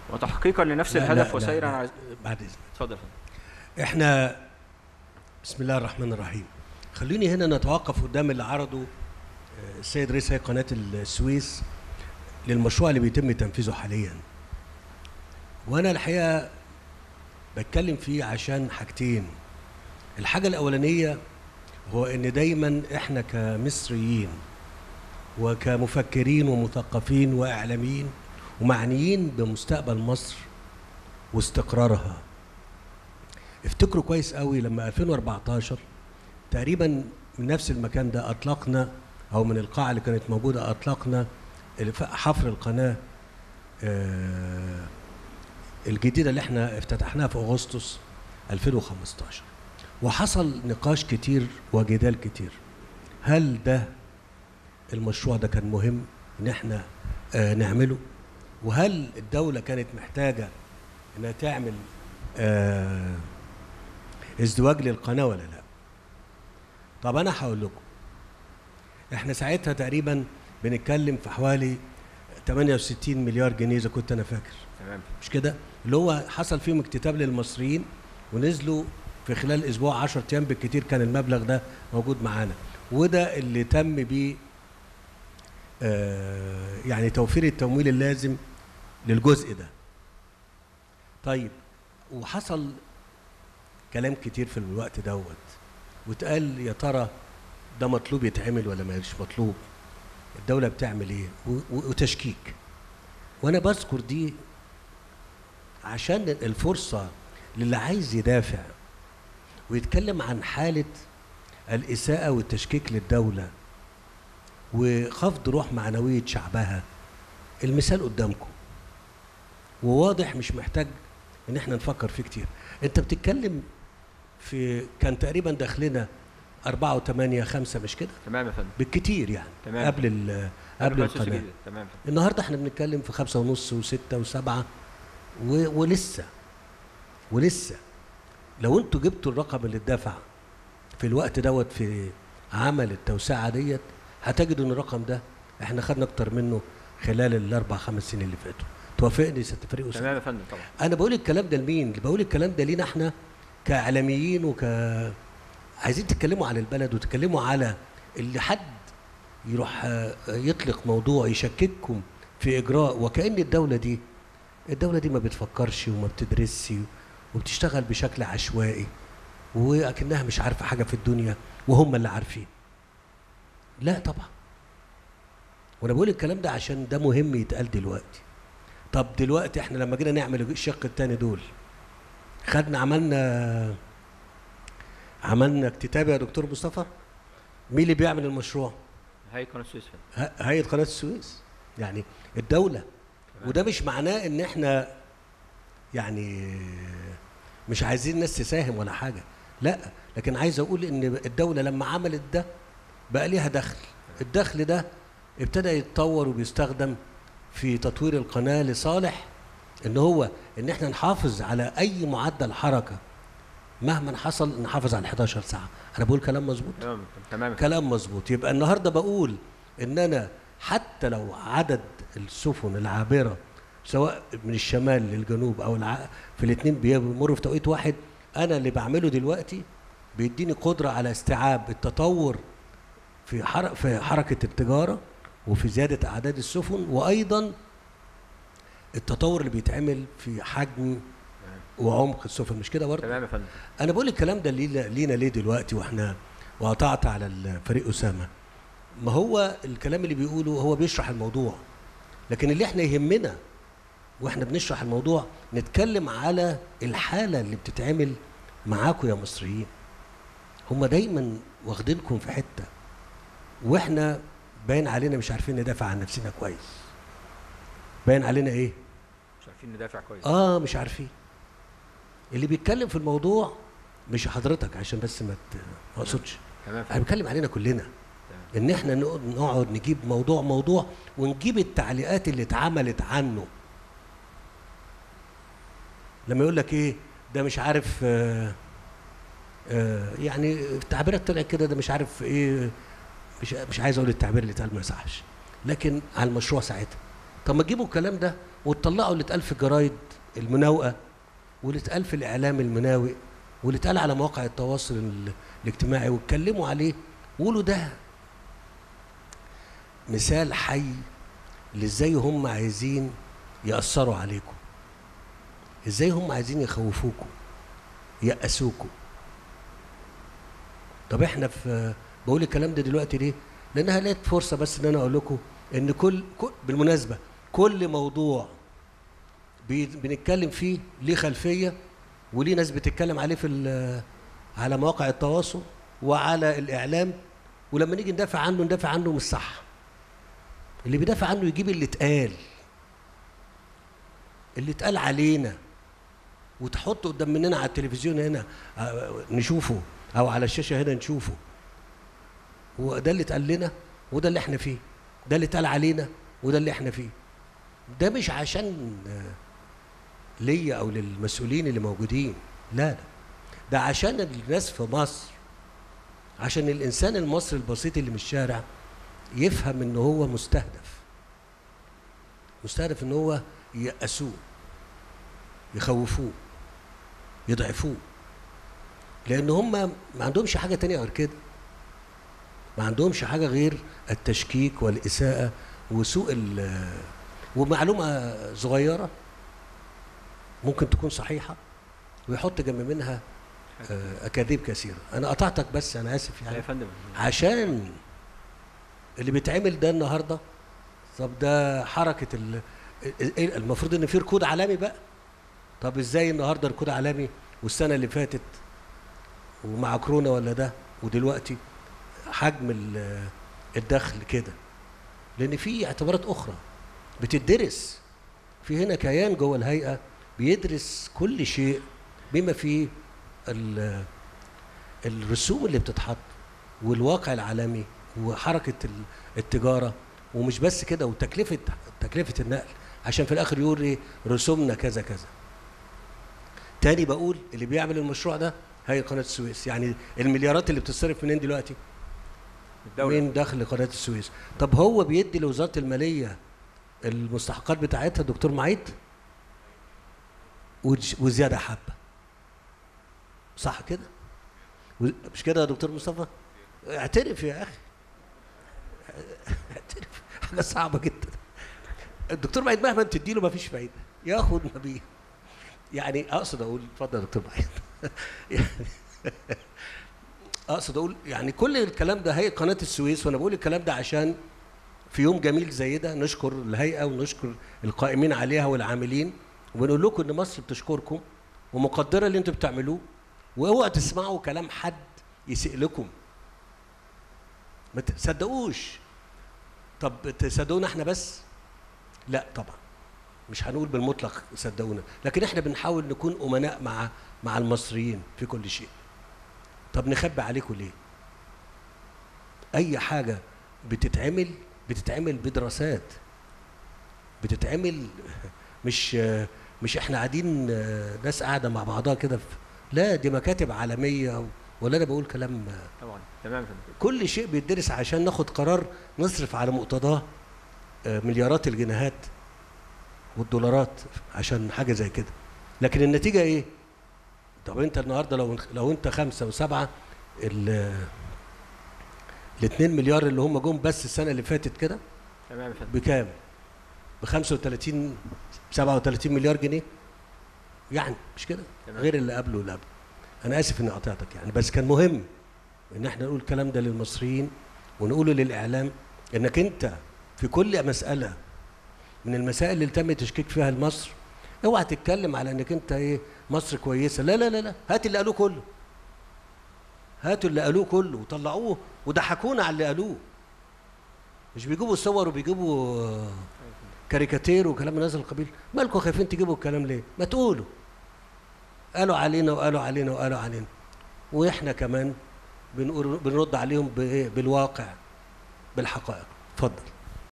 وتحقيقا لنفس لا، الهدف لا، وسيرا لا، على بعد اذنك اتفضل يا فندم. احنا بسم الله الرحمن الرحيم خليني هنا نتوقف قدام اللي عرضه آه، السيد رئيس هيئه قناه السويس للمشروع اللي بيتم تنفيذه حاليا وانا الحقيقه بتكلم فيه عشان حاجتين الحاجه الاولانيه هو ان دايما احنا كمصريين وكمفكرين ومثقفين واعلاميين ومعنيين بمستقبل مصر واستقرارها افتكروا كويس قوي لما 2014 تقريبا من نفس المكان ده اطلقنا او من القاعه اللي كانت موجوده اطلقنا الف- حفر القناه آه، الجديده اللي احنا افتتحناها في اغسطس 2015 وحصل نقاش كتير وجدال كتير هل ده المشروع ده كان مهم ان احنا آه نعمله وهل الدوله كانت محتاجه انها تعمل آه ازدواج للقناه ولا لا طب انا هقول لكم احنا ساعتها تقريبا بنتكلم في حوالي 68 مليار جنيه اذا كنت انا فاكر تمام مش كده اللي هو حصل فيهم اكتتاب للمصريين ونزلوا في خلال اسبوع 10 ايام بالكتير كان المبلغ ده موجود معانا وده اللي تم بيه آه يعني توفير التمويل اللازم للجزء ده طيب وحصل كلام كتير في الوقت دوت واتقال يا ترى ده مطلوب يتعمل ولا مش مطلوب الدولة بتعمل ايه و- و- وتشكيك وانا بذكر دي عشان الفرصة للي عايز يدافع ويتكلم عن حالة الإساءة والتشكيك للدولة وخفض روح معنوية شعبها المثال قدامكم وواضح مش محتاج ان احنا نفكر فيه كتير انت بتتكلم في كان تقريبا داخلنا أربعة وثمانية خمسة مش كده تمام يا فندم بالكتير يعني تمام. قبل ال- قبل القناة القناة الجديدة. تمام يا فندم. النهارده احنا بنتكلم في خمسة ونص وستة وسبعة و... ولسه ولسه لو انتوا جبتوا الرقم اللي اتدفع في الوقت دوت في عمل التوسعة ديت هتجدوا ان الرقم ده احنا خدنا اكتر منه خلال الاربع خمس سنين اللي فاتوا توافقني ست فريق أسامة؟ تمام يا فندم طبعا انا بقول الكلام ده لمين بقول الكلام ده لينا احنا كاعلاميين وك عايزين تتكلموا على البلد وتتكلموا على اللي حد يروح آه، يطلق موضوع يشكككم في اجراء وكأن الدولة دي الدولة دي ما بتفكرش وما بتدرسش وبتشتغل بشكل عشوائي وأكنها مش عارفة حاجة في الدنيا وهم اللي عارفين لا طبعا وانا بقول الكلام ده عشان ده مهم يتقال دلوقتي طب دلوقتي احنا لما جينا نعمل الشق التاني دول خدنا عملنا عملنا اكتتاب يا دكتور مصطفى مين اللي بيعمل المشروع هاي قناة السويس يا فندم. ه- هيئه قناه السويس يعني الدوله وده مش معناه ان احنا يعني مش عايزين الناس تساهم ولا حاجه لا لكن عايز اقول ان الدوله لما عملت ده بقى ليها دخل الدخل ده ابتدى يتطور وبيستخدم في تطوير القناه لصالح ان هو ان احنا نحافظ على اي معدل حركه مهما حصل نحافظ على 11 ساعه انا بقول كلام مظبوط تمام تمام يا فندم. كلام مظبوط يبقى النهارده بقول ان انا حتى لو عدد السفن العابره سواء من الشمال للجنوب او الع... في الاثنين بيمروا في توقيت واحد انا اللي بعمله دلوقتي بيديني قدره على استيعاب التطور في حر... في حركه التجاره وفي زياده اعداد السفن وايضا التطور اللي بيتعمل في حجم وعمق السفن مش كده برضه تمام يا فندم انا بقول الكلام ده ليه- لينا ليه دلوقتي واحنا وقطعت على الفريق اسامه ما هو الكلام اللي بيقوله هو بيشرح الموضوع لكن اللي احنا يهمنا واحنا بنشرح الموضوع نتكلم على الحاله اللي بتتعمل معاكم يا مصريين هم دايما واخدينكم في حته واحنا باين علينا مش عارفين ندافع عن نفسنا كويس باين علينا ايه مش عارفين ندافع كويس اه مش عارفين اللي بيتكلم في الموضوع مش حضرتك عشان بس ما ت- ما اقصدش تمام يا انا فندم. بتكلم علينا كلنا تمام. ان احنا نقعد نقعد نجيب موضوع موضوع ونجيب التعليقات اللي اتعملت عنه لما يقول لك ايه ده مش عارف آه آه يعني التعبيرات طلعت كده ده مش عارف ايه مش مش عايز اقول التعبير اللي اتقال ما يصحش لكن على المشروع ساعتها طب ما تجيبوا الكلام ده وتطلعوا اللي اتقال في الجرايد المناوئه واللي اتقال في الاعلام المناوئ واللي اتقال على مواقع التواصل ال- الاجتماعي واتكلموا عليه وقولوا ده مثال حي لازاي هم عايزين يأثروا عليكم ازاي هم عايزين يخوفوكم يأسوكم طب احنا في بقول الكلام ده دلوقتي ليه؟ لانها لقيت فرصه بس ان انا اقول لكم ان كل, كل بالمناسبه كل موضوع بي- بنتكلم فيه ليه خلفيه وليه ناس بتتكلم عليه في ال- على مواقع التواصل وعلى الاعلام ولما نيجي ندافع عنه ندافع عنه مش صح اللي بيدافع عنه يجيب اللي اتقال اللي اتقال علينا وتحطه قدام مننا على التلفزيون هنا آه، نشوفه او على الشاشه هنا نشوفه وده اللي اتقال لنا وده اللي احنا فيه ده اللي اتقال علينا وده اللي احنا فيه ده مش عشان آه، ليا او للمسؤولين اللي موجودين لا لا ده عشان الناس في مصر عشان الانسان المصري البسيط اللي من الشارع يفهم ان هو مستهدف مستهدف ان هو يأسوه يخوفوه يضعفوه لان هم ما عندهمش حاجه تانية غير كده ما عندهمش حاجه غير التشكيك والاساءه وسوء ال ومعلومه صغيره ممكن تكون صحيحه ويحط جنب منها آه، اكاذيب كثيره انا قطعتك بس انا اسف لا يا يعني فندم عشان اللي بيتعمل ده النهارده طب ده حركه ال... إيه- المفروض ان في ركود عالمي بقى طب ازاي النهارده ركود عالمي والسنه اللي فاتت ومع كورونا ولا ده ودلوقتي حجم ال- الدخل كده لان في اعتبارات اخرى بتدرس في هنا كيان جوه الهيئه بيدرس كل شيء بما فيه ال- الرسوم اللي بتتحط والواقع العالمي وحركه ال- التجاره ومش بس كده وتكلفه تكلفه النقل عشان في الاخر يقول ايه رسومنا كذا كذا تاني بقول اللي بيعمل المشروع ده هي قناه السويس يعني المليارات اللي بتتصرف منين دلوقتي الدولة من دخل قناه السويس طب هو بيدي لوزاره الماليه المستحقات بتاعتها دكتور معيد وج- وزياده حبه صح كده و- مش كده يا دكتور مصطفى اعترف يا اخي اعترف حاجه صعبه جدا الدكتور معيد مهما تديله ما فيش فايده ياخد ما بيه يعني اقصد اقول اتفضل يا دكتور معيد يعني اقصد اقول يعني كل الكلام ده هي قناه السويس وانا بقول الكلام ده عشان في يوم جميل زي ده نشكر الهيئه ونشكر القائمين عليها والعاملين وبنقول لكم ان مصر بتشكركم ومقدره اللي انتوا بتعملوه واوعوا تسمعوا كلام حد يسيء لكم ما تصدقوش طب تصدقونا احنا بس لا طبعا مش هنقول بالمطلق صدقونا لكن احنا بنحاول نكون امناء مع مع المصريين في كل شيء طب نخبي عليكم ليه اي حاجه بتتعمل بتتعمل بدراسات بتتعمل مش مش احنا قاعدين ناس قاعده مع بعضها كده في- لا دي مكاتب عالميه ولا انا بقول كلام طبعا تمام يا فندم كل شيء بيدرس عشان ناخد قرار نصرف على مقتضاه آه، مليارات الجنيهات والدولارات عشان حاجه زي كده لكن النتيجه ايه طب انت النهارده لو لو انت خمسه وسبعه ال ال 2 مليار اللي هم جم بس السنه اللي فاتت كده تمام يا فندم بكام؟ ب 35 37 مليار جنيه يعني مش كده؟ تمام. غير اللي قبله واللي قبله انا اسف اني قطعتك يعني بس كان مهم ان احنا نقول الكلام ده للمصريين ونقوله للاعلام انك انت في كل مساله من المسائل اللي تم تشكيك فيها لمصر اوعى تتكلم على انك انت ايه مصر كويسه لا لا لا لا هات اللي قالوه كله هاتوا اللي قالوه كله وطلعوه وضحكونا على اللي قالوه مش بيجيبوا صور وبيجيبوا آه، كاريكاتير وكلام من هذا القبيل مالكم خايفين تجيبوا الكلام ليه ما تقولوا قالوا علينا وقالوا علينا وقالوا علينا واحنا كمان بنقول بنرد عليهم بايه بالواقع بالحقائق اتفضل